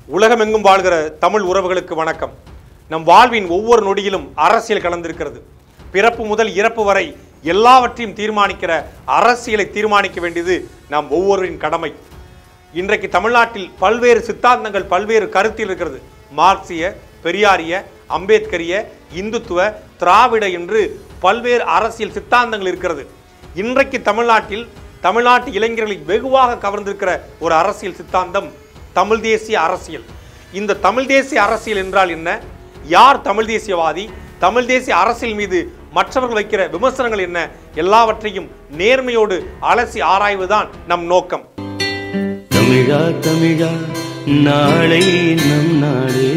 உலகமெங்கும் வாழ்கிற தமிழ் உறவுகளுக்கு வணக்கம் நம் வாழ்வின் ஒவ்வொரு நொடியிலும் அரசியல் கலந்திருக்கிறது பிறப்பு முதல் இறப்பு வரை எல்லாவற்றையும் தீர்மானிக்கிற அரசியலை தீர்மானிக்க வேண்டியது நாம் ஒவ்வொருவரின் கடமை இன்றைக்கு தமிழ்நாட்டில் பல்வேறு சித்தாந்தங்கள் பல்வேறு கருத்தில் இருக்கிறது மார்க்சிய பெரியாரிய அம்பேத்கரிய இந்துத்துவ திராவிட என்று பல்வேறு அரசியல் சித்தாந்தங்கள் இருக்கிறது இன்றைக்கு தமிழ்நாட்டில் தமிழ்நாட்டு இளைஞர்களை வெகுவாக கவர்ந்திருக்கிற ஒரு அரசியல் சித்தாந்தம் தமிழ் தேசிய அரசியல் இந்த தமிழ் தேசிய அரசியல் என்றால் என்ன யார் தமிழ் தேசியவாதி தமிழ் தேசிய அரசியல் மீது மற்றவர்கள் வைக்கிற விமர்சனங்கள் என்ன எல்லாவற்றையும் நேர்மையோடு அலசி ஆராய்வதுதான் நம் நோக்கம் தமிழா தமிழா நாளை நம் நாடே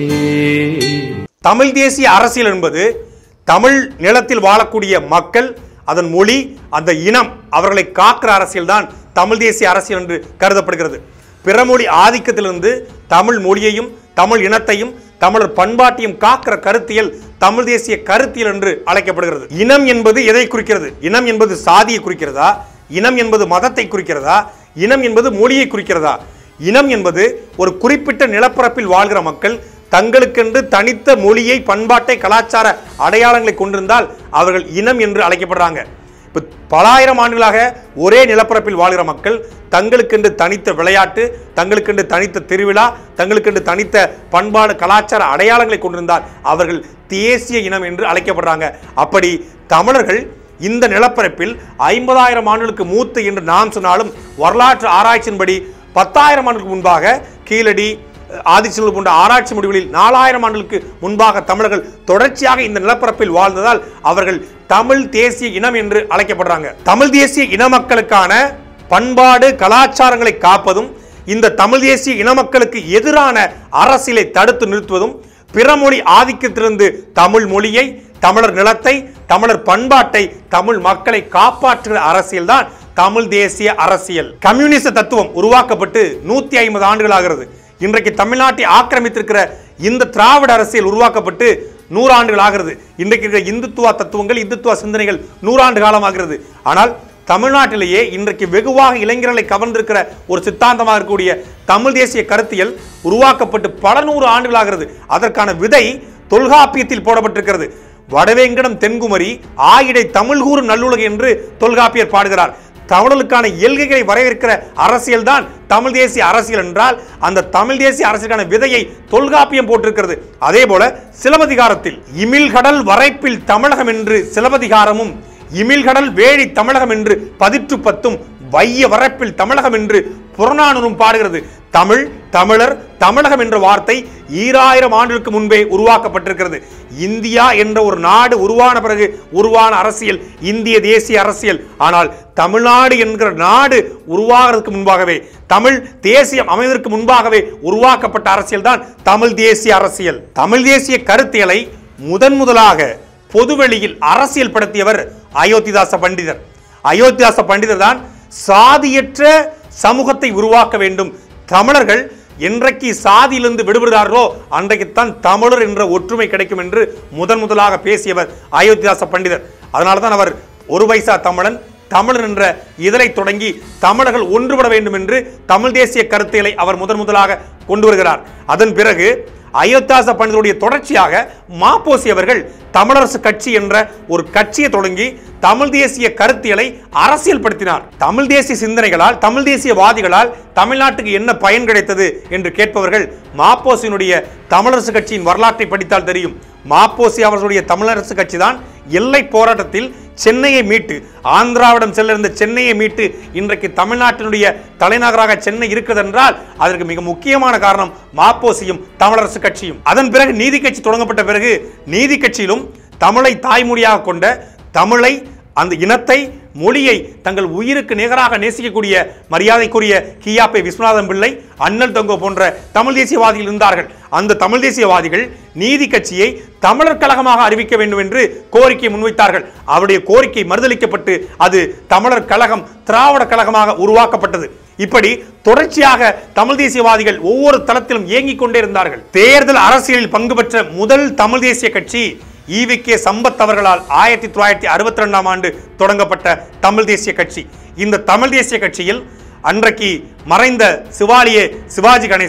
தமிழ் தேசிய அரசியல் என்பது தமிழ் நிலத்தில் வாழக்கூடிய மக்கள் அதன் மொழி அந்த இனம் அவர்களை காக்கிற அரசியல் தான் தமிழ் தேசிய அரசியல் என்று கருதப்படுகிறது பிறமொழி ஆதிக்கத்திலிருந்து தமிழ் மொழியையும் தமிழ் இனத்தையும் தமிழர் பண்பாட்டையும் காக்கிற கருத்தியல் தமிழ் தேசிய கருத்தியல் என்று அழைக்கப்படுகிறது இனம் என்பது எதை குறிக்கிறது இனம் என்பது சாதியை குறிக்கிறதா இனம் என்பது மதத்தை குறிக்கிறதா இனம் என்பது மொழியை குறிக்கிறதா இனம் என்பது ஒரு குறிப்பிட்ட நிலப்பரப்பில் வாழ்கிற மக்கள் தங்களுக்கென்று தனித்த மொழியை பண்பாட்டை கலாச்சார அடையாளங்களை கொண்டிருந்தால் அவர்கள் இனம் என்று அழைக்கப்படுறாங்க இப்போ பலாயிரம் ஆண்டுகளாக ஒரே நிலப்பரப்பில் வாழ்கிற மக்கள் தங்களுக்கென்று தனித்த விளையாட்டு தங்களுக்கென்று தனித்த திருவிழா தங்களுக்கென்று தனித்த பண்பாடு கலாச்சார அடையாளங்களை கொண்டிருந்தால் அவர்கள் தேசிய இனம் என்று அழைக்கப்படுறாங்க அப்படி தமிழர்கள் இந்த நிலப்பரப்பில் ஐம்பதாயிரம் ஆண்டுகளுக்கு மூத்து என்று நாம் சொன்னாலும் வரலாற்று ஆராய்ச்சியின்படி பத்தாயிரம் ஆண்டுகளுக்கு முன்பாக கீழடி ஆதிச்செல்வம் போன்ற ஆராய்ச்சி முடிவுகளில் நாலாயிரம் ஆண்டுகளுக்கு முன்பாக தமிழர்கள் தொடர்ச்சியாக இந்த நிலப்பரப்பில் வாழ்ந்ததால் அவர்கள் தமிழ் தேசிய இனம் என்று அழைக்கப்படுறாங்க தமிழ் தேசிய இன மக்களுக்கான பண்பாடு கலாச்சாரங்களை காப்பதும் இந்த தமிழ் தேசிய இன மக்களுக்கு எதிரான அரசியலை தடுத்து நிறுத்துவதும் பிறமொழி ஆதிக்கத்திலிருந்து தமிழ் மொழியை தமிழர் நிலத்தை தமிழர் பண்பாட்டை தமிழ் மக்களை காப்பாற்றுகிற அரசியல் தான் தமிழ் தேசிய அரசியல் கம்யூனிச தத்துவம் உருவாக்கப்பட்டு நூத்தி ஐம்பது ஆண்டுகள் ஆகிறது இன்றைக்கு தமிழ்நாட்டை ஆக்கிரமித்திருக்கிற இந்த திராவிட அரசியல் உருவாக்கப்பட்டு நூறாண்டுகள் ஆகிறது இன்றைக்கு இருக்கிற இந்துத்துவ தத்துவங்கள் இந்துத்துவ சிந்தனைகள் நூறாண்டு காலமாகிறது ஆனால் தமிழ்நாட்டிலேயே இன்றைக்கு வெகுவாக இளைஞர்களை கவர்ந்திருக்கிற ஒரு சித்தாந்தமாக இருக்கக்கூடிய தமிழ் தேசிய கருத்தியல் உருவாக்கப்பட்டு பல நூறு ஆண்டுகளாகிறது அதற்கான விதை தொல்காப்பியத்தில் போடப்பட்டிருக்கிறது வடவேங்கடம் தென்குமரி ஆயிடை தமிழ்கூறு நல்லுலகு என்று தொல்காப்பியர் பாடுகிறார் தமிழர்களுக்கான இயல்கைகளை வரையறுக்கிற அரசியல் தான் தமிழ் தேசிய அரசியல் என்றால் அந்த தமிழ் தேசிய அரசியலுக்கான விதையை தொல்காப்பியம் போட்டிருக்கிறது அதே போல சிலப்பதிகாரத்தில் இமிழ்கடல் வரைப்பில் தமிழகம் என்று சிலப்பதிகாரமும் இமிழ்கடல் வேழி தமிழகம் என்று பதிற்று பத்தும் வைய வரப்பில் தமிழகம் என்று புறநானூறும் பாடுகிறது தமிழ் தமிழர் தமிழகம் என்ற வார்த்தை ஈராயிரம் ஆண்டுகளுக்கு முன்பே உருவாக்கப்பட்டிருக்கிறது இந்தியா என்ற ஒரு நாடு உருவான பிறகு உருவான அரசியல் இந்திய தேசிய அரசியல் ஆனால் தமிழ்நாடு என்கிற நாடு உருவாகிறதுக்கு முன்பாகவே தமிழ் தேசியம் அமைவதற்கு முன்பாகவே உருவாக்கப்பட்ட அரசியல் தான் தமிழ் தேசிய அரசியல் தமிழ் தேசிய கருத்தியலை முதன் முதலாக பொதுவெளியில் அரசியல் படுத்தியவர் அயோத்திதாச பண்டிதர் அயோத்திதாச பண்டிதர் தான் சாதியற்ற சமூகத்தை உருவாக்க வேண்டும் தமிழர்கள் என்றைக்கு சாதியிலிருந்து விடுபடுகிறார்களோ அன்றைக்குத்தான் தமிழர் என்ற ஒற்றுமை கிடைக்கும் என்று முதன் முதலாக பேசியவர் அயோத்திதாச பண்டிதர் அதனால தான் அவர் ஒரு பைசா தமிழன் தமிழர் என்ற இதழை தொடங்கி தமிழர்கள் ஒன்றுபட வேண்டும் என்று தமிழ் தேசிய கருத்தியலை அவர் முதன் முதலாக கொண்டு வருகிறார் அதன் பிறகு அயோத்தாச பண்டிதருடைய தொடர்ச்சியாக மாப்போசி அவர்கள் தமிழரசு கட்சி என்ற ஒரு கட்சியை தொடங்கி தமிழ் தேசிய கருத்தியலை அரசியல் படுத்தினார் தமிழ் தேசிய சிந்தனைகளால் தமிழ் தேசியவாதிகளால் தமிழ்நாட்டுக்கு என்ன பயன் கிடைத்தது என்று கேட்பவர்கள் மாப்போசியினுடைய தமிழரசு கட்சியின் வரலாற்றை படித்தால் தெரியும் மாப்போசி அவர்களுடைய தமிழரசு கட்சி தான் எல்லை போராட்டத்தில் சென்னையை மீட்டு ஆந்திராவிடம் செல்ல இருந்த சென்னையை மீட்டு இன்றைக்கு தமிழ்நாட்டினுடைய தலைநகராக சென்னை இருக்கிறது என்றால் அதற்கு மிக முக்கியமான காரணம் மாப்போசியும் தமிழரசு கட்சியும் அதன் பிறகு நீதி கட்சி தொடங்கப்பட்ட பிறகு நீதி கட்சியிலும் தமிழை தாய்மொழியாக கொண்ட தமிழை அந்த இனத்தை மொழியை தங்கள் உயிருக்கு நிகராக நேசிக்கக்கூடிய மரியாதைக்குரிய கியாப்பை விஸ்வநாதன் பிள்ளை அண்ணல் தொங்கோ போன்ற தமிழ் தேசியவாதிகள் இருந்தார்கள் அந்த தமிழ் தேசியவாதிகள் நீதி கட்சியை தமிழர் கழகமாக அறிவிக்க வேண்டும் என்று கோரிக்கை முன்வைத்தார்கள் அவருடைய கோரிக்கை மறுதளிக்கப்பட்டு அது தமிழர் கழகம் திராவிட கழகமாக உருவாக்கப்பட்டது இப்படி தொடர்ச்சியாக தமிழ் தேசியவாதிகள் ஒவ்வொரு தளத்திலும் இயங்கிக் கொண்டே இருந்தார்கள் தேர்தல் அரசியலில் பங்கு பெற்ற முதல் தமிழ் தேசிய கட்சி ஈவி கே சம்பத் அவர்களால் ஆயிரத்தி தொள்ளாயிரத்தி அறுபத்தி ரெண்டாம் ஆண்டு தொடங்கப்பட்ட தமிழ் தேசிய கட்சி இந்த தமிழ் தேசிய கட்சியில் அன்றைக்கு மறைந்த சிவாலிய சிவாஜி கணேசன்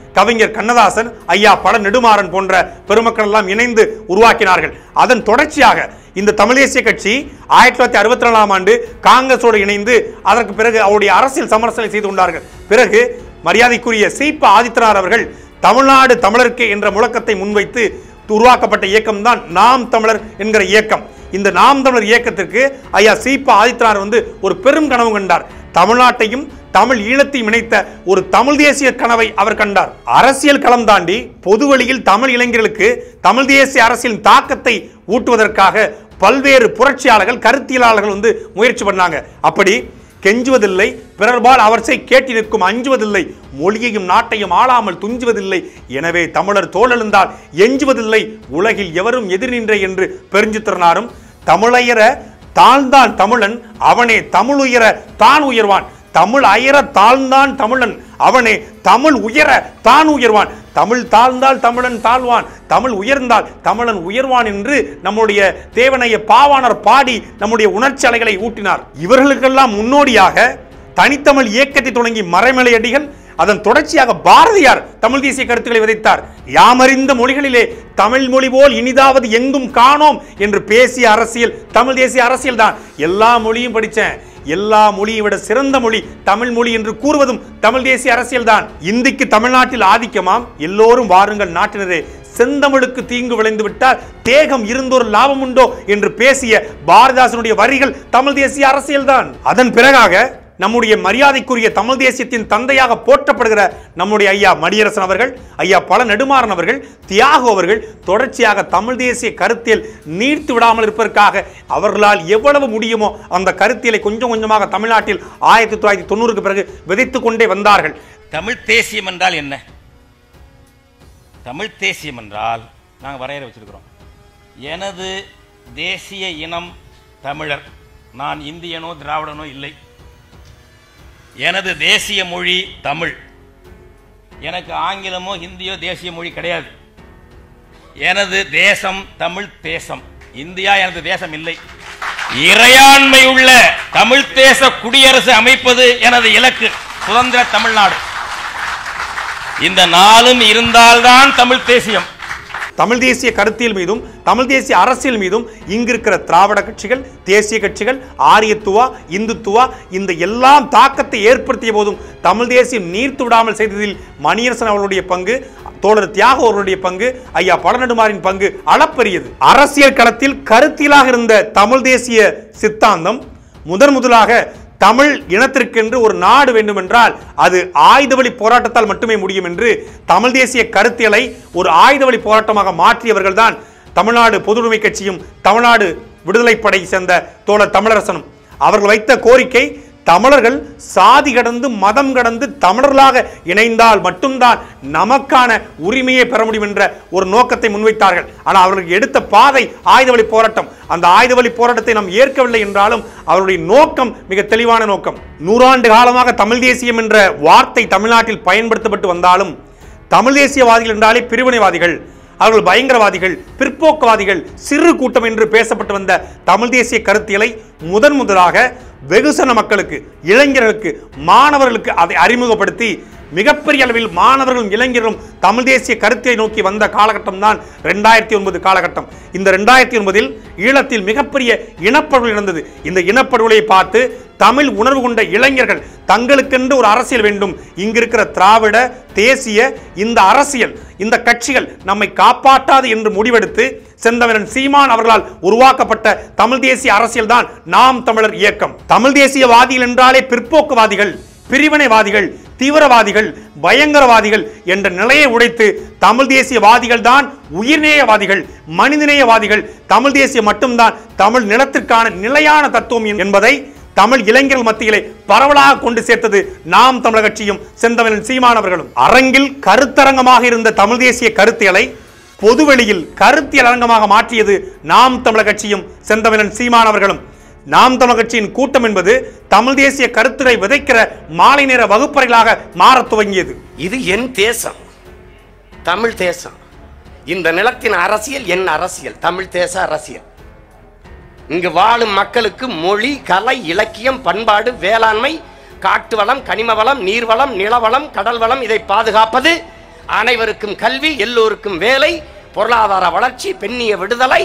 கவிஞர் கண்ணதாசன் ஐயா பட நெடுமாறன் போன்ற பெருமக்கள் எல்லாம் இணைந்து உருவாக்கினார்கள் அதன் தொடர்ச்சியாக இந்த தமிழ் தேசிய கட்சி ஆயிரத்தி தொள்ளாயிரத்தி அறுபத்தி நாலாம் ஆண்டு காங்கிரஸோடு இணைந்து அதற்கு பிறகு அவருடைய அரசியல் சமரசலை செய்து கொண்டார்கள் பிறகு மரியாதைக்குரிய சீப்ப ஆதித்தனார் அவர்கள் தமிழ்நாடு தமிழருக்கு என்ற முழக்கத்தை முன்வைத்து உருவாக்கப்பட்ட இயக்கம் தான் நாம் தமிழர் என்கிற இயக்கம் இந்த நாம் தமிழர் இயக்கத்திற்கு ஐயா சீப்ப ஆதித்தனார் வந்து ஒரு பெரும் கனவு கண்டார் தமிழ்நாட்டையும் தமிழ் ஈழத்தையும் இணைத்த ஒரு தமிழ் தேசிய கனவை அவர் கண்டார் அரசியல் களம் தாண்டி பொது வழியில் தமிழ் இளைஞர்களுக்கு தமிழ் தேசிய அரசியலின் தாக்கத்தை ஊட்டுவதற்காக பல்வேறு புரட்சியாளர்கள் கருத்தியலாளர்கள் வந்து முயற்சி பண்ணாங்க அப்படி கெஞ்சுவதில்லை பிறர்பால் அவற்றை கேட்டி நிற்கும் அஞ்சுவதில்லை மொழியையும் நாட்டையும் ஆளாமல் துஞ்சுவதில்லை எனவே தமிழர் தோழெழுந்தால் எஞ்சுவதில்லை உலகில் எவரும் எதிர் நின்ற என்று பெருஞ்சித்திரனாரும் தமிழையர தாழ்ந்தான் தமிழன் அவனே தமிழ் உயர தான் உயர்வான் தமிழ் அயர தாழ்ந்தான் தமிழன் அவனே தமிழ் உயர தான் உயர்வான் தமிழ் தாழ்ந்தால் தமிழன் தாழ்வான் தமிழ் உயர்ந்தால் தமிழன் உயர்வான் என்று நம்முடைய தேவனைய பாவாணர் பாடி நம்முடைய உணர்ச்சி அலைகளை ஊட்டினார் இவர்களுக்கெல்லாம் முன்னோடியாக தனித்தமிழ் இயக்கத்தை தொடங்கி மறைமலையடிகள் அதன் தொடர்ச்சியாக பாரதியார் தமிழ் தேசிய கருத்துக்களை விதைத்தார் யாமறிந்த மொழிகளிலே தமிழ் மொழி போல் இனிதாவது எங்கும் காணோம் என்று பேசிய அரசியல் தமிழ் தேசிய அரசியல் தான் எல்லா மொழியும் படித்தேன் எல்லா மொழியை விட சிறந்த மொழி தமிழ் மொழி என்று கூறுவதும் தமிழ் தேசிய அரசியல் தான் இந்திக்கு தமிழ்நாட்டில் ஆதிக்கமாம் எல்லோரும் வாருங்கள் நாட்டினரே செந்தமிழுக்கு தீங்கு விளைந்து விட்டால் தேகம் இருந்தொரு லாபம் உண்டோ என்று பேசிய பாரதிதாசனுடைய வரிகள் தமிழ் தேசிய அரசியல்தான் அதன் பிறகாக நம்முடைய மரியாதைக்குரிய தமிழ் தேசியத்தின் தந்தையாக போற்றப்படுகிற நம்முடைய ஐயா மடியரசன் அவர்கள் ஐயா பல நெடுமாறன் அவர்கள் தியாகு அவர்கள் தொடர்ச்சியாக தமிழ் தேசிய கருத்தியல் நீர்த்து விடாமல் இருப்பதற்காக அவர்களால் எவ்வளவு முடியுமோ அந்த கருத்தியலை கொஞ்சம் கொஞ்சமாக தமிழ்நாட்டில் ஆயிரத்தி தொள்ளாயிரத்தி தொண்ணூறுக்கு பிறகு விதைத்துக் கொண்டே வந்தார்கள் தமிழ் தேசியம் என்றால் என்ன தமிழ் தேசியம் என்றால் நாங்கள் வரையறை வச்சிருக்கிறோம் எனது தேசிய இனம் தமிழர் நான் இந்தியனோ திராவிடனோ இல்லை எனது தேசிய மொழி தமிழ் எனக்கு ஆங்கிலமோ ஹிந்தியோ தேசிய மொழி கிடையாது எனது தேசம் தமிழ் தேசம் இந்தியா எனது தேசம் இல்லை இறையாண்மை உள்ள தமிழ் தேச குடியரசு அமைப்பது எனது இலக்கு சுதந்திர தமிழ்நாடு இந்த நாளும் இருந்தால்தான் தமிழ் தேசியம் தமிழ் தேசிய கருத்தியல் மீதும் தமிழ் தேசிய அரசியல் மீதும் இங்கிருக்கிற திராவிட கட்சிகள் தேசிய கட்சிகள் ஆரியத்துவா இந்துத்துவா இந்த எல்லாம் தாக்கத்தை ஏற்படுத்திய போதும் தமிழ் தேசியம் நீர்த்து விடாமல் செய்ததில் மணியரசன் அவர்களுடைய பங்கு தோழர் தியாக அவர்களுடைய பங்கு ஐயா பழநெடுமாரின் பங்கு அளப்பரியது அரசியல் களத்தில் கருத்தியலாக இருந்த தமிழ் தேசிய சித்தாந்தம் முதன் முதலாக தமிழ் இனத்திற்கென்று ஒரு நாடு வேண்டுமென்றால் அது ஆயுத வழி போராட்டத்தால் மட்டுமே முடியும் என்று தமிழ் தேசிய கருத்தியலை ஒரு ஆயுத வழி போராட்டமாக மாற்றியவர்கள்தான் தமிழ்நாடு பொதுவுடைமை கட்சியும் தமிழ்நாடு விடுதலைப்படை சேர்ந்த தோழர் தமிழரசனும் அவர்கள் வைத்த கோரிக்கை தமிழர்கள் சாதி கடந்து மதம் கடந்து தமிழர்களாக இணைந்தால் மட்டும்தான் நமக்கான உரிமையை பெற முடியும் என்ற ஒரு நோக்கத்தை முன்வைத்தார்கள் ஆனால் அவர்கள் எடுத்த பாதை ஆயுத வழி போராட்டம் அந்த ஆயுத வழி போராட்டத்தை நாம் ஏற்கவில்லை என்றாலும் அவருடைய நோக்கம் மிக தெளிவான நோக்கம் நூறாண்டு காலமாக தமிழ் தேசியம் என்ற வார்த்தை தமிழ்நாட்டில் பயன்படுத்தப்பட்டு வந்தாலும் தமிழ் தேசியவாதிகள் என்றாலே பிரிவினைவாதிகள் அவர்கள் பயங்கரவாதிகள் பிற்போக்குவாதிகள் சிறு கூட்டம் என்று பேசப்பட்டு வந்த தமிழ் தேசிய கருத்தியலை முதன் முதலாக வெகுசன மக்களுக்கு இளைஞர்களுக்கு மாணவர்களுக்கு அதை அறிமுகப்படுத்தி மிகப்பெரிய அளவில் மாணவர்களும் இளைஞர்களும் தமிழ் தேசிய கருத்தை நோக்கி வந்த காலகட்டம் தான் ரெண்டாயிரத்தி ஒன்பது காலகட்டம் இந்த ரெண்டாயிரத்தி ஒன்பதில் ஈழத்தில் மிகப்பெரிய இனப்படுகொலை நடந்தது இந்த இனப்படுகொலையை பார்த்து தமிழ் உணர்வு கொண்ட இளைஞர்கள் தங்களுக்கென்று ஒரு அரசியல் வேண்டும் இங்கிருக்கிற திராவிட தேசிய இந்த அரசியல் இந்த கட்சிகள் நம்மை காப்பாற்றாது என்று முடிவெடுத்து செந்தவரன் சீமான் அவர்களால் உருவாக்கப்பட்ட தமிழ் தேசிய அரசியல் தான் நாம் தமிழர் இயக்கம் தமிழ் தேசியவாதிகள் என்றாலே பிற்போக்குவாதிகள் பிரிவினைவாதிகள் தீவிரவாதிகள் பயங்கரவாதிகள் என்ற நிலையை உடைத்து தமிழ் தேசியவாதிகள் தான் உயிர்நேயவாதிகள் மனிதநேயவாதிகள் தமிழ் தேசியம் மட்டும்தான் தமிழ் நிலத்திற்கான நிலையான தத்துவம் என்பதை தமிழ் இளைஞர்கள் மத்தியிலே பரவலாக கொண்டு சேர்த்தது நாம் தமிழர் கட்சியும் செந்தமிழன் சீமானவர்களும் அரங்கில் கருத்தரங்கமாக இருந்த தமிழ் தேசிய கருத்தியலை பொதுவெளியில் கருத்தியல் அரங்கமாக மாற்றியது நாம் தமிழர் கட்சியும் செந்தமிழன் சீமானவர்களும் நாம் தமிழர் கட்சியின் கூட்டம் என்பது தமிழ் தேசிய கருத்துரை விதைக்கிற மாலை நேர வகுப்பறைகளாக மாறத் துவங்கியது இது என் தேசம் தமிழ் தேசம் இந்த நிலத்தின் அரசியல் என் அரசியல் தமிழ் தேச அரசியல் இங்கு வாழும் மக்களுக்கு மொழி கலை இலக்கியம் பண்பாடு வேளாண்மை காட்டு வளம் கனிம வளம் நீர்வளம் நிலவளம் கடல் வளம் இதை பாதுகாப்பது அனைவருக்கும் கல்வி எல்லோருக்கும் வேலை பொருளாதார வளர்ச்சி பெண்ணிய விடுதலை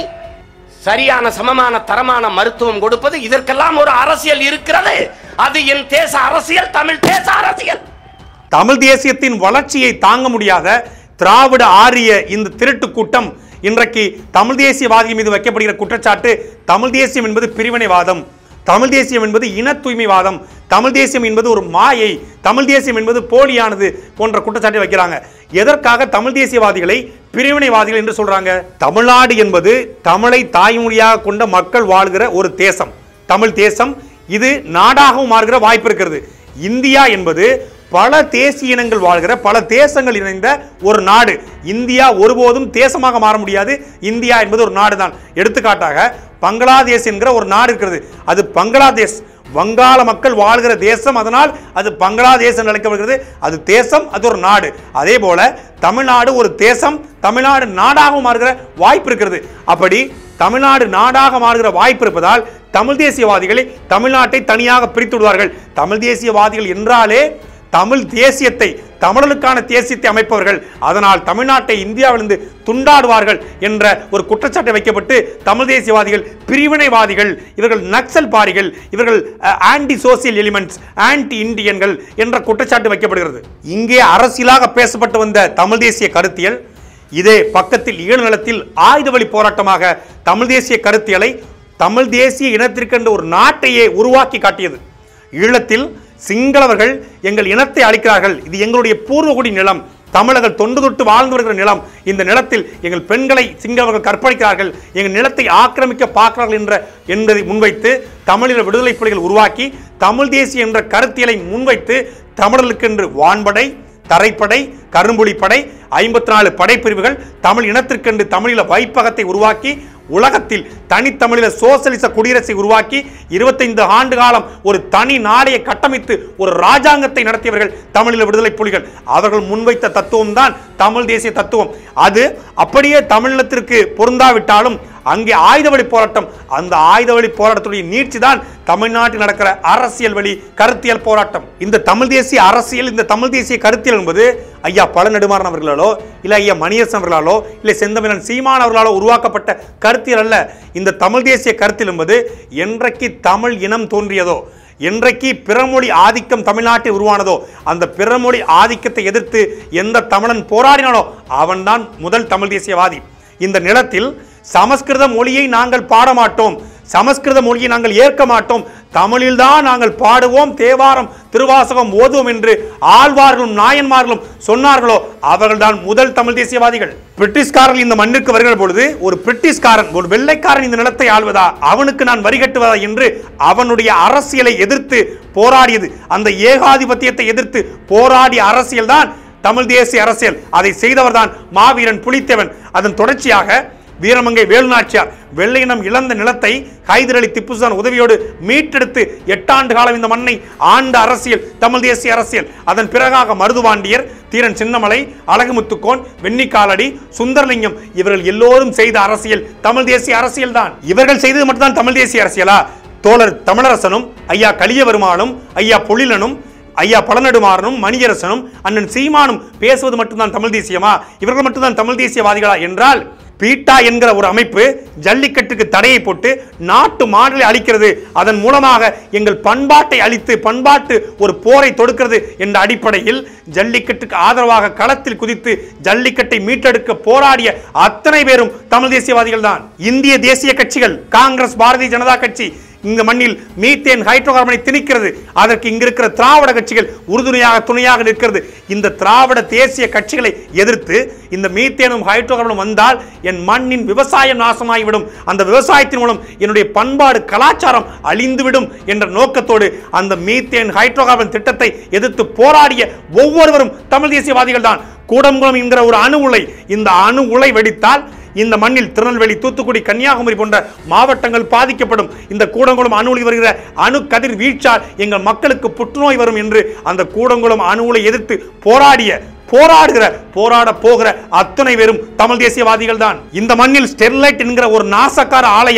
சரியான சமமான தரமான மருத்துவம் கொடுப்பது இதற்கெல்லாம் ஒரு அரசியல் இருக்கிறது அது என் தேச அரசியல் தமிழ் தேச அரசியல் தமிழ் தேசியத்தின் வளர்ச்சியை தாங்க முடியாத திராவிட ஆரிய இந்த திருட்டு கூட்டம் இன்றைக்கு தமிழ் தேசியவாதி மீது வைக்கப்படுகிற குற்றச்சாட்டு தமிழ் தேசியம் என்பது பிரிவினைவாதம் தமிழ் தேசியம் என்பது இன தூய்மைவாதம் தமிழ் தேசியம் என்பது ஒரு மாயை தமிழ் தேசியம் என்பது போலியானது போன்ற குற்றச்சாட்டை வைக்கிறாங்க எதற்காக தமிழ் தேசியவாதிகளை பிரிவினைவாதிகள் என்று சொல்றாங்க தமிழ்நாடு என்பது தமிழை தாய்மொழியாக கொண்ட மக்கள் வாழ்கிற ஒரு தேசம் தமிழ் தேசம் இது நாடாகவும் மாறுகிற வாய்ப்பு இருக்கிறது இந்தியா என்பது பல தேசிய இனங்கள் வாழ்கிற பல தேசங்கள் இணைந்த ஒரு நாடு இந்தியா ஒருபோதும் தேசமாக மாற முடியாது இந்தியா என்பது ஒரு நாடு தான் எடுத்துக்காட்டாக பங்களாதேஷ் என்கிற ஒரு நாடு இருக்கிறது அது பங்களாதேஷ் வங்காள மக்கள் வாழ்கிற தேசம் அதனால் அது பங்களாதேஷ் என்று அழைக்கப்படுகிறது அது தேசம் அது ஒரு நாடு அதே போல தமிழ்நாடு ஒரு தேசம் தமிழ்நாடு நாடாகவும் மாறுகிற வாய்ப்பு இருக்கிறது அப்படி தமிழ்நாடு நாடாக மாறுகிற வாய்ப்பு இருப்பதால் தமிழ் தேசியவாதிகளை தமிழ்நாட்டை தனியாக பிரித்து விடுவார்கள் தமிழ் தேசியவாதிகள் என்றாலே தமிழ் தேசியத்தை தமிழர்களுக்கான தேசியத்தை அமைப்பவர்கள் அதனால் தமிழ்நாட்டை இந்தியாவிலிருந்து துண்டாடுவார்கள் என்ற ஒரு குற்றச்சாட்டை வைக்கப்பட்டு தமிழ் தேசியவாதிகள் பிரிவினைவாதிகள் இவர்கள் நக்சல் பாரிகள் இவர்கள் ஆன்டி சோசியல் எலிமெண்ட்ஸ் ஆன்டி இந்தியன்கள் என்ற குற்றச்சாட்டு வைக்கப்படுகிறது இங்கே அரசியலாக பேசப்பட்டு வந்த தமிழ் தேசிய கருத்தியல் இதே பக்கத்தில் ஈழநிலத்தில் ஆயுத வழி போராட்டமாக தமிழ் தேசிய கருத்தியலை தமிழ் தேசிய இனத்திற்கென்று ஒரு நாட்டையே உருவாக்கி காட்டியது ஈழத்தில் சிங்களவர்கள் எங்கள் இனத்தை அழிக்கிறார்கள் இது எங்களுடைய பூர்வகுடி நிலம் தமிழர்கள் தொன்று தொட்டு வாழ்ந்து வருகிற நிலம் இந்த நிலத்தில் எங்கள் பெண்களை சிங்களவர்கள் கற்பழிக்கிறார்கள் எங்கள் நிலத்தை ஆக்கிரமிக்க பார்க்கிறார்கள் என்ற என்பதை முன்வைத்து தமிழீழ விடுதலை புலிகள் உருவாக்கி தமிழ் தேசிய என்ற கருத்தியலை முன்வைத்து தமிழர்களுக்கென்று வான்படை தரைப்படை கரும்புலி படை ஐம்பத்தி நாலு படைப்பிரிவுகள் தமிழ் இனத்திற்கென்று தமிழீழ வைப்பகத்தை உருவாக்கி உலகத்தில் தனித்தமிழில சோசலிச குடியரசை உருவாக்கி இருபத்தைந்து ஆண்டு காலம் ஒரு தனி நாடையை கட்டமைத்து ஒரு ராஜாங்கத்தை நடத்தியவர்கள் தமிழீழ விடுதலை புலிகள் அவர்கள் முன்வைத்த தத்துவம் தான் தமிழ் தேசிய தத்துவம் அது அப்படியே தமிழகத்திற்கு பொருந்தாவிட்டாலும் அங்கே ஆயுத வழி போராட்டம் அந்த ஆயுத வழி போராட்டத்துடைய நீட்சி தான் தமிழ்நாட்டில் நடக்கிற அரசியல் வழி கருத்தியல் போராட்டம் இந்த தமிழ் தேசிய அரசியல் இந்த தமிழ் தேசிய கருத்தியல் என்பது ஐயா பல நெடுமாறன் அவர்களாலோ இல்லை ஐயா மணியரசன் அவர்களாலோ இல்லை செந்தமிழன் சீமான் அவர்களாலோ உருவாக்கப்பட்ட கருத்தியல் அல்ல இந்த தமிழ் தேசிய கருத்தியல் என்பது என்றைக்கு தமிழ் இனம் தோன்றியதோ என்றைக்கு பிறமொழி ஆதிக்கம் தமிழ்நாட்டில் உருவானதோ அந்த பிறமொழி ஆதிக்கத்தை எதிர்த்து எந்த தமிழன் போராடினானோ அவன்தான் முதல் தமிழ் தேசியவாதி இந்த நிலத்தில் சமஸ்கிருத மொழியை நாங்கள் பாட மாட்டோம் சமஸ்கிருத மொழியை நாங்கள் ஏற்க மாட்டோம் தமிழில்தான் நாங்கள் பாடுவோம் தேவாரம் திருவாசகம் ஓதுவோம் என்று ஆழ்வார்களும் நாயன்மார்களும் சொன்னார்களோ அவர்கள்தான் முதல் தமிழ் தேசியவாதிகள் பிரிட்டிஷ்காரர்கள் இந்த மண்ணிற்கு வருகிற பொழுது ஒரு பிரிட்டிஷ்காரன் ஒரு வெள்ளைக்காரன் இந்த நிலத்தை ஆள்வதா அவனுக்கு நான் வரி கட்டுவதா என்று அவனுடைய அரசியலை எதிர்த்து போராடியது அந்த ஏகாதிபத்தியத்தை எதிர்த்து போராடிய அரசியல் தான் தமிழ் தேசிய அரசியல் அதை செய்தவர்தான் மாவீரன் புலித்தேவன் அதன் தொடர்ச்சியாக வீரமங்கை வேலுநாச்சியார் வெள்ளையினம் இழந்த நிலத்தை ஹைதர் அலி திப்புசான் உதவியோடு மீட்டெடுத்து எட்டாண்டு காலம் இந்த மண்ணை ஆண்ட அரசியல் தமிழ் தேசிய அரசியல் அதன் பிறகாக மருதுவாண்டியர் தீரன் சின்னமலை அழகுமுத்துக்கோன் வெண்ணிக்காலடி சுந்தரலிங்கம் இவர்கள் எல்லோரும் செய்த அரசியல் தமிழ் தேசிய அரசியல் தான் இவர்கள் செய்தது மட்டும்தான் தமிழ் தேசிய அரசியலா தோழர் தமிழரசனும் ஐயா கலியவருமானும் ஐயா பொழிலனும் ஐயா பழநெடுமாறனும் மணியரசனும் அண்ணன் சீமானும் பேசுவது மட்டும்தான் தமிழ் தேசியமா இவர்கள் மட்டும்தான் தமிழ் தேசியவாதிகளா என்றால் பீட்டா என்கிற ஒரு அமைப்பு ஜல்லிக்கட்டுக்கு தடையை போட்டு நாட்டு மாடலை அழிக்கிறது அதன் மூலமாக எங்கள் பண்பாட்டை அழித்து பண்பாட்டு ஒரு போரை தொடுக்கிறது என்ற அடிப்படையில் ஜல்லிக்கட்டுக்கு ஆதரவாக களத்தில் குதித்து ஜல்லிக்கட்டை மீட்டெடுக்க போராடிய அத்தனை பேரும் தமிழ் தேசியவாதிகள் தான் இந்திய தேசிய கட்சிகள் காங்கிரஸ் பாரதிய ஜனதா கட்சி இந்த மண்ணில் மீத்தேன் ஹைட்ரோகார்பனை திணிக்கிறது அதற்கு இங்க இருக்கிற திராவிட கட்சிகள் உறுதுணையாக துணையாக நிற்கிறது இந்த திராவிட தேசிய கட்சிகளை எதிர்த்து இந்த மீத்தேனும் ஹைட்ரோகார்பனும் வந்தால் என் மண்ணின் விவசாயம் நாசமாகிவிடும் அந்த விவசாயத்தின் மூலம் என்னுடைய பண்பாடு கலாச்சாரம் அழிந்துவிடும் என்ற நோக்கத்தோடு அந்த மீத்தேன் ஹைட்ரோகார்பன் திட்டத்தை எதிர்த்து போராடிய ஒவ்வொருவரும் தமிழ் தேசியவாதிகள் தான் கூடங்குளம் என்கிற ஒரு அணு உலை இந்த அணு உலை வெடித்தால் இந்த மண்ணில் திருநெல்வேலி தூத்துக்குடி கன்னியாகுமரி போன்ற மாவட்டங்கள் பாதிக்கப்படும் இந்த கூடங்குளம் அணு உலை வருகிற அணு கதிர் வீழ்ச்சால் எங்கள் மக்களுக்கு புற்றுநோய் வரும் என்று அந்த கூடங்குளம் அணு உலை எதிர்த்து போராடிய போராடுகிற போராட போகிற அத்தனை பேரும் தமிழ் தேசியவாதிகள் தான் இந்த மண்ணில் ஸ்டெர்லைட் என்கிற ஒரு நாசக்கார ஆலையால்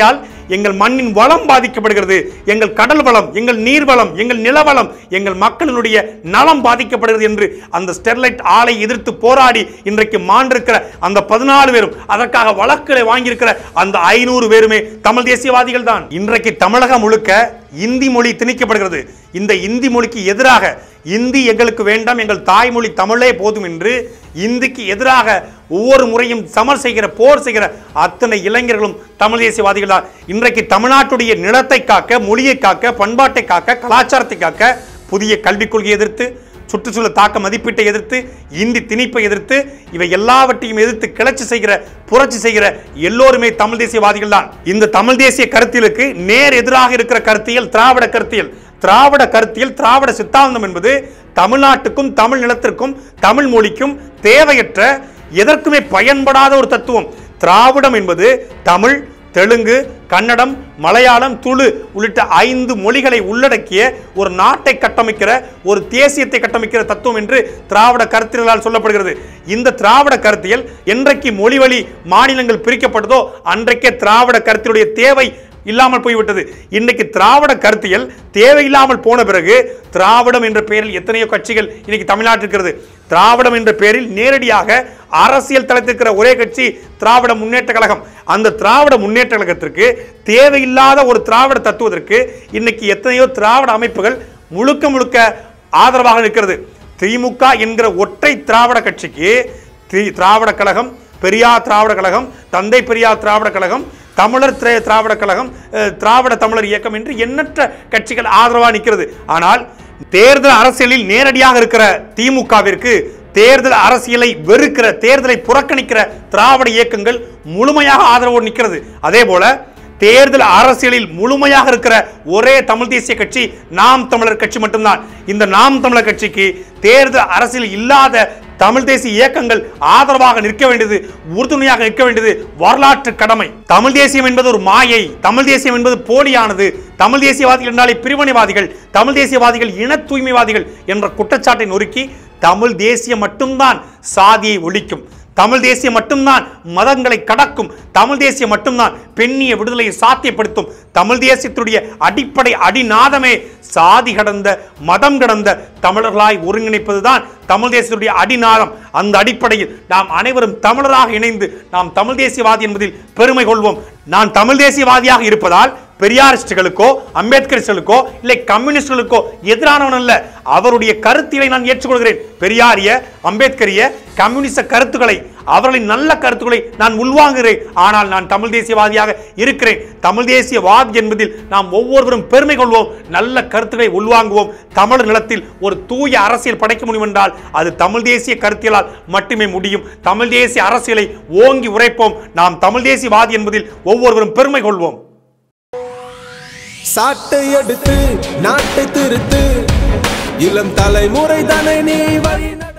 எங்கள் மண்ணின் வளம் பாதிக்கப்படுகிறது எங்கள் கடல் வளம் எங்கள் நீர் வளம் எங்கள் நிலவளம் எங்கள் மக்களினுடைய நலம் பாதிக்கப்படுகிறது என்று அந்த ஸ்டெர்லைட் ஆலை எதிர்த்து போராடி இன்றைக்கு மாண்டிருக்கிற அந்த பதினாலு பேரும் அதற்காக வழக்குகளை வாங்கியிருக்கிற அந்த ஐநூறு பேருமே தமிழ் தேசியவாதிகள் தான் இன்றைக்கு தமிழகம் முழுக்க இந்தி மொழி திணிக்கப்படுகிறது இந்த இந்தி மொழிக்கு எதிராக இந்தி எங்களுக்கு வேண்டாம் எங்கள் தாய்மொழி தமிழே போதும் என்று இந்திக்கு எதிராக ஒவ்வொரு முறையும் சமர் செய்கிற போர் செய்கிற அத்தனை இளைஞர்களும் தமிழ் தேசியவாதிகள் தான் இன்றைக்கு தமிழ்நாட்டுடைய நிலத்தை காக்க மொழியை காக்க பண்பாட்டை காக்க கலாச்சாரத்தை காக்க புதிய கல்விக் கொள்கையை எதிர்த்து சுற்றுச்சூழல் தாக்க மதிப்பீட்டை எதிர்த்து இந்தி திணிப்பை எதிர்த்து இவை எல்லாவற்றையும் எதிர்த்து கிளர்ச்சி செய்கிற புரட்சி செய்கிற எல்லோருமே தமிழ் தேசியவாதிகள் தான் இந்த தமிழ் தேசிய கருத்தியலுக்கு நேர் எதிராக இருக்கிற கருத்தியல் திராவிட கருத்தியல் திராவிட கருத்தியல் திராவிட சித்தாந்தம் என்பது தமிழ்நாட்டுக்கும் தமிழ் நிலத்திற்கும் தமிழ் மொழிக்கும் தேவையற்ற எதற்குமே பயன்படாத ஒரு தத்துவம் திராவிடம் என்பது தமிழ் தெலுங்கு கன்னடம் மலையாளம் துளு உள்ளிட்ட ஐந்து மொழிகளை உள்ளடக்கிய ஒரு நாட்டை கட்டமைக்கிற ஒரு தேசியத்தை கட்டமைக்கிற தத்துவம் என்று திராவிட கருத்தியலால் சொல்லப்படுகிறது இந்த திராவிட கருத்தியல் என்றைக்கு மொழி வழி மாநிலங்கள் பிரிக்கப்பட்டதோ அன்றைக்கே திராவிட கருத்தியுடைய தேவை இல்லாமல் போய்விட்டது இன்னைக்கு திராவிட கருத்தியல் தேவையில்லாமல் போன பிறகு திராவிடம் என்ற பெயரில் எத்தனையோ கட்சிகள் இன்னைக்கு தமிழ்நாட்டில் இருக்கிறது திராவிடம் என்ற பெயரில் நேரடியாக அரசியல் தளத்திருக்கிற ஒரே கட்சி திராவிட முன்னேற்ற கழகம் அந்த திராவிட முன்னேற்ற கழகத்திற்கு தேவையில்லாத ஒரு திராவிட தத்துவத்திற்கு இன்னைக்கு எத்தனையோ திராவிட அமைப்புகள் முழுக்க முழுக்க ஆதரவாக நிற்கிறது திமுக என்கிற ஒற்றை திராவிட கட்சிக்கு தி- திராவிட கழகம் பெரியார் திராவிட கழகம் தந்தை பெரியார் திராவிட கழகம் தமிழர் திரே- திராவிட கழகம் அஹ், திராவிட தமிழர் இயக்கம் என்று எண்ணற்ற கட்சிகள் ஆதரவாக நிற்கிறது ஆனால் தேர்தல் அரசியலில் நேரடியாக இருக்கிற திமுகவிற்கு தேர்தல் அரசியலை வெறுக்கிற தேர்தலை புறக்கணிக்கிற திராவிட இயக்கங்கள் முழுமையாக ஆதரவோடு நிற்கிறது அதே போல தேர்தல் அரசியலில் முழுமையாக இருக்கிற ஒரே தமிழ் தேசிய கட்சி நாம் தமிழர் கட்சி மட்டும்தான் இந்த நாம் தமிழர் கட்சிக்கு தேர்தல் அரசியல் இல்லாத தமிழ் தேசிய இயக்கங்கள் ஆதரவாக நிற்க வேண்டியது உறுதுணையாக நிற்க வேண்டியது வரலாற்று கடமை தமிழ் தேசியம் என்பது ஒரு மாயை தமிழ் தேசியம் என்பது போலியானது தமிழ் தேசியவாதிகள் என்றாலே பிரிவினைவாதிகள் தமிழ் தேசியவாதிகள் இன தூய்மைவாதிகள் என்ற குற்றச்சாட்டை நொறுக்கி தமிழ் தேசியம் மட்டும்தான் சாதியை ஒழிக்கும் தமிழ் தேசியம் மட்டும்தான் மதங்களை கடக்கும் தமிழ் தேசியம் மட்டும்தான் பெண்ணிய விடுதலையை சாத்தியப்படுத்தும் தமிழ் தேசியத்துடைய அடிப்படை அடிநாதமே சாதி கடந்த மதம் கடந்த தமிழர்களாய் ஒருங்கிணைப்பதுதான் தமிழ் தேசியத்துடைய அடிநாதம் அந்த அடிப்படையில் நாம் அனைவரும் தமிழராக இணைந்து நாம் தமிழ் தேசியவாதி என்பதில் பெருமை கொள்வோம் நான் தமிழ் தேசியவாதியாக இருப்பதால் பெரியாரிஸ்டுகளுக்கோ அம்பேத்கரிஸ்டுகளுக்கோ இல்லை கம்யூனிஸ்டுகளுக்கோ எதிரானவன் அல்ல அவருடைய கருத்திலை நான் ஏற்றுக்கொள்கிறேன் பெரியாரிய அம்பேத்கரிய கம்யூனிச கருத்துக்களை அவர்களின் நல்ல கருத்துக்களை நான் உள்வாங்குகிறேன் ஆனால் நான் தமிழ் தேசியவாதியாக இருக்கிறேன் தமிழ் தேசியவாதி என்பதில் நாம் ஒவ்வொருவரும் பெருமை கொள்வோம் நல்ல கருத்துக்களை உள்வாங்குவோம் தமிழர் நிலத்தில் ஒரு தூய அரசியல் படைக்க முடியும் என்றால் அது தமிழ் தேசிய கருத்தியலால் மட்டுமே முடியும் தமிழ் தேசிய அரசியலை ஓங்கி உரைப்போம் நாம் தமிழ் தேசியவாதி என்பதில் ஒவ்வொருவரும் பெருமை கொள்வோம் சாட்டை எடுத்து நாட்டை திருத்து இளம் தலைமுறை தானே நீ வழி நட-